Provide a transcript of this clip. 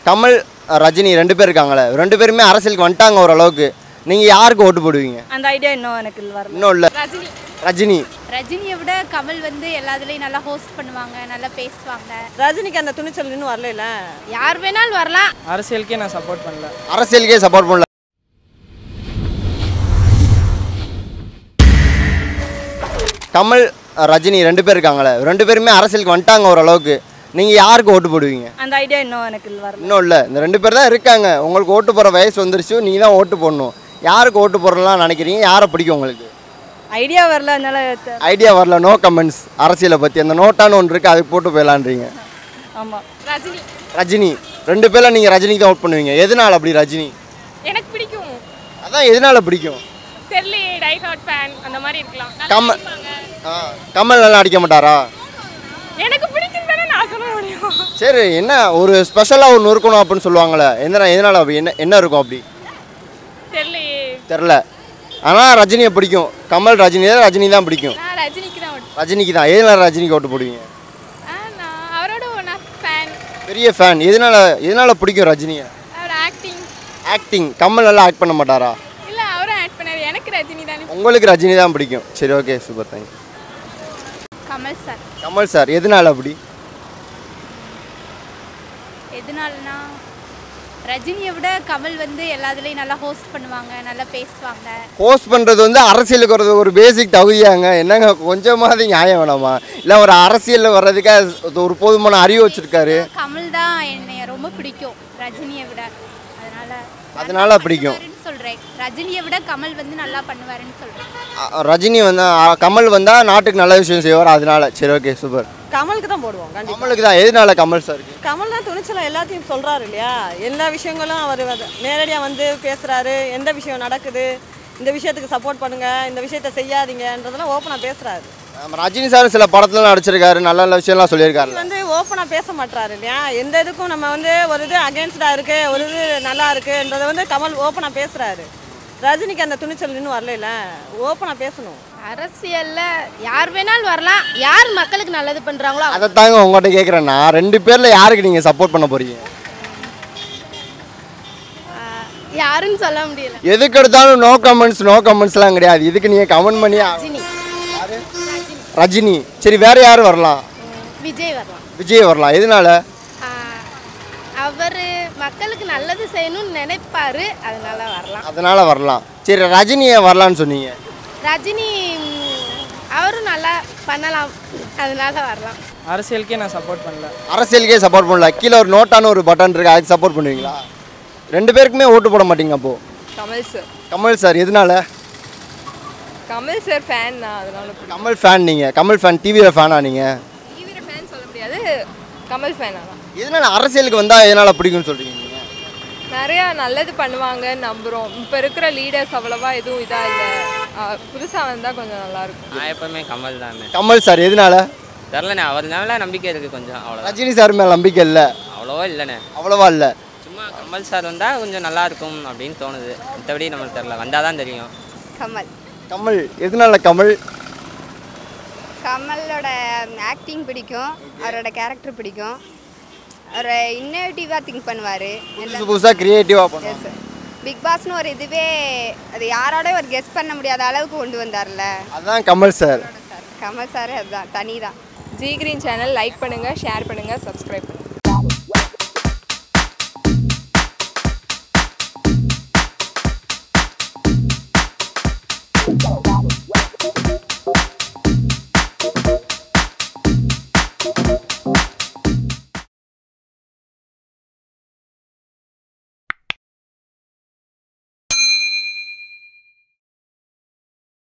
கமல் ரஜினி ரெண்டு பேர் இருக்காங்களே ரெண்டு பேருமே அரசியலுக்கு வந்துட்டாங்க ஓரளவுக்கு நீங்கள் யாருக்கு ஓட்டு போடுவீங்க அந்த ஐடியா இன்னும் எனக்கு வரல இன்னும் இல்லை ரஜினி ரஜினி ரஜினியை விட கமல் வந்து எல்லாத்துலேயும் நல்லா ஹோஸ்ட் பண்ணுவாங்க நல்லா பேசுவாங்க ரஜினிக்கு அந்த துணிச்சல் இன்னும் வரல யார் வேணாலும் வரலாம் அரசியலுக்கே நான் சப்போர்ட் பண்ணல அரசியலுக்கே சப்போர்ட் பண்ணல கமல் ரஜினி ரெண்டு பேர் இருக்காங்களே ரெண்டு பேருமே அரசியலுக்கு வந்துட்டாங்க ஓரளவுக்கு நீங்கள் யாருக்கு ஓட்டு போடுவீங்க அந்த ஐடியா இன்னும் எனக்கு வரல இன்னும் இல்லை இந்த ரெண்டு பேர் தான் இருக்காங்க உங்களுக்கு ஓட்டு போகிற வயசு வந்துருச்சு நீங்கள் தான் ஓட்டு போடணும் யாருக்கு ஓட்டு போடலாம் நினைக்கிறீங்க யாரை பிடிக்கும் உங்களுக்கு ஐடியா வரல அதனால தெ- ஐடியா வரல நோ கமெண்ட்ஸ் அரசியலை பற்றி அந்த நோட்டான்னு ஒன்று இருக்குது அதுக்கு போட்டு போயிடலான்றீங்க ஆமா ரஜினி ரஜினி ரெண்டு பேரில் நீங்கள் ரஜினிக்கு தான் ஓட் பண்ணுவீங்க எதனால் அப்படி ரஜினி எனக்கு பிடிக்கும் அதான் எதனால் பிடிக்கும் தெரியலையே டை ஹார்ட் ஃபேன் அந்த மாதிரி இருக்கலாம் நல்லா கமல் நடிப்பாங்க. ஆ கமல் நல்லா அடிக்க மாட்டாரா எனக்கு பிடிக்கும் தானே நான் சொல்ல முடியும் சரி என்ன ஒரு ஸ்பெஷலாக ஒன்று இருக்கணும் அப்படின்னு சொல்லுவாங்களே எந்த எதனால் அப்படி என்ன என்ன இருக்கும் அப்படி தெரியலையே தெரில ஆனால் ரஜினியை பிடிக்கும் கமல் ரஜினி தான் ரஜினி தான் பிடிக்கும் நான் ரஜினிக்கு தான் ஓட்டு ரஜினிக்கு தான் எதனால் ரஜினிக்கு ஓட்டு போடுவீங்க ஆ, நான் அவரோட ஒன்றா ஃபேன் பெரிய ஃபேன் எதனால் எதனால் பிடிக்கும் ரஜினியை அவர் ஆக்டிங் ஆக்டிங் கமல் நல்லா ஆக்ட் பண்ண மாட்டாரா இல்லை அவரும் ஆக்ட் பண்ணாரு எனக்கு ரஜினி தானே உங்களுக்கு ரஜினி தான் பிடிக்கும் சரி okay super thank Kamal sir Kamal sir எதனால் அப்படி எதனாலனா ரஜினியை விட கமல் வந்து எல்லாத்துலேயும் நல்லா ஹோஸ்ட் பண்ணுவாங்க நல்லா பேசுவாங்க போஸ்ட் பண்ணுறது வந்து அரசியலுக்கு வர்றது ஒரு பேசிக் தகுதியாங்க என்னங்க கொஞ்சமாவது நியாயம் வேணாமா இல்லை ஒரு அரசியலில் வர்றதுக்காக ஒரு போதுமான அறிவு வச்சுருக்காரு கமல் தான் என்னைய ரொம்ப பிடிக்கும் ரஜினியை விட அதனால அதனால பிடிக்கும் சொல்கிறேன் ரஜினியை விட கமல் வந்து நல்லா பண்ணுவாருன்னு சொல்கிறேன் அ- ரஜினி வந்து அ, கமல் வந்தால் நாட்டுக்கு நல்ல விஷயம் செய்வார் அதனால சரி ஓகே சூப்பர் கமலுக்கு தான் போடுவோம் கண்டிப்பா கமலுக்கு தான் எதனால கமல் சார் கமல் தான் துணிச்சலா எல்லாத்தையும் சொல்றாரு இல்லையா எல்லா விஷயங்களும் அவர் நேரடியா வந்து பேசுறாரு எந்த விஷயம் நடக்குது இந்த விஷயத்துக்கு சப்போர்ட் பண்ணுங்க இந்த விஷயத்த செய்யாதீங்கன்றதெல்லாம் ஓப்பனா பேசுறாரு நம்ம ரஜினி சார் சில படத்துல நடிச்சிருக்காரு நல்ல நல்ல விஷயம்லாம் சொல்லியிருக்காரு வந்து ஓப்பனா பேச மாட்டாரு இல்லையா எந்த இதுக்கும் நம்ம வந்து ஒரு இது அகேன்ஸ்டா இருக்கு ஒரு இது நல்லா இருக்குன்றதை வந்து கமல் ஓப்பனா பேசுறாரு ரஜினிக்கு அந்த துணிச்சல் இன்னும் வரல ஓப்பனா பேசணும் அரசியல்ல யார் வேணாலும் வரலாம் யார் மக்களுக்கு நல்லது பண்றாங்களோ அதை தாங்க உங்கள்கிட்ட கேட்குறேன் நான் ரெண்டு பேரில் யாருக்கு நீங்கள் சப்போர்ட் பண்ண போறீங்க யாருன்னு சொல்ல முடியல எதுக்கு எடுத்தாலும் நோ கமெண்ட்ஸ் நோ கமெண்ட்ஸ்லாம் கிடையாது இதுக்கு நீங்கள் கமெண்ட் பண்ணி ரஜினி ரஜினி சரி வேற யார் வரலாம் விஜய் வரலாம் விஜய் வரலாம் எதனால அவர் மக்களுக்கு நல்லது செய்யணும்னு நினைப்பாரு அதனால வரலாம் அதனால வரலாம் சரி ரஜினியை வரலான்னு சொன்னீங்க ரஜினி ம், அவரும் நல்லா பண்ணலாம் அதனால வரலாம் அரசியலுக்கே நான் சப்போர்ட் பண்ணல அரசியலுக்கே சப்போர்ட் பண்ணல கீழே ஒரு நோட்டான ஒரு பட்டன் இருக்கு அதுக்கு சப்போர்ட் பண்ணுவீங்களா ரெண்டு பேருக்குமே ஓட்டு போட மாட்டீங்க அப்போ கமல் சார் கமல் சார் எதனால கமல் சார் ஃபேன் தான் அதனால பிடிக்கும் கமல் ஃபேன் நீங்கள் கமல் ஃபேன் டிவியில் ஃபேனா நீங்கள் டிவியில் ஃபேன் சொல்ல முடியாது கமல் ஃபேன் ஆனால் எதனால அரசியலுக்கு வந்தால் எதனால் பிடிக்கும்னு சொல்கிறீங்க நீங்கள் நிறையா நல்லது பண்ணுவாங்கன்னு நம்புகிறோம் இப்போ இருக்கிற லீடர்ஸ் அவ்வளோவா எதுவும் இதாக இல்லை புதுசாக வந்தால் கொஞ்சம் நல்லாயிருக்கும் நான் எப்பவுமே கமல் தானே கமல் சார் எதனால தெரிலண்ணே அவர் மேலே நம்பிக்கை இருக்குது கொஞ்சம் அவ்வளோதான் ரஜினி சார் மேலே நம்பிக்கை இல்லை அவ்வளோவா இல்லைண்ணே அவ்வளோவா இல்லை சும்மா கமல் சார் வந்தால் கொஞ்சம் நல்லா இருக்கும் அப்படின்னு தோணுது மற்றபடி நம்மளுக்கு தெரில வந்தால் தான் தெரியும் கமல் கமல் எதனால கமல் கமலோட ஆக்டிங் பிடிக்கும் அவரோட கேரக்டர் பிடிக்கும் அவர் இன்னோவேட்டிவாக திங்க் பண்ணுவார் புதுசு புதுசாக க்ரியேட்டிவாக பண்ணுவாங்க பிக் பாஸ்னு ஒரு இதுவே அது யாரோட ஒரு கெஸ் பண்ண முடியாத அளவுக்கு கொண்டு வந்தார்ல அதுதான் கமல் சார் கமல் சார் அதுதான் தனி தான் ஜி கிரீன் சேனல் லைக் பண்ணுங்கள் ஷேர் பண்ணுங்கள் சப்ஸ்கிரைப் பண்ணுங்கள்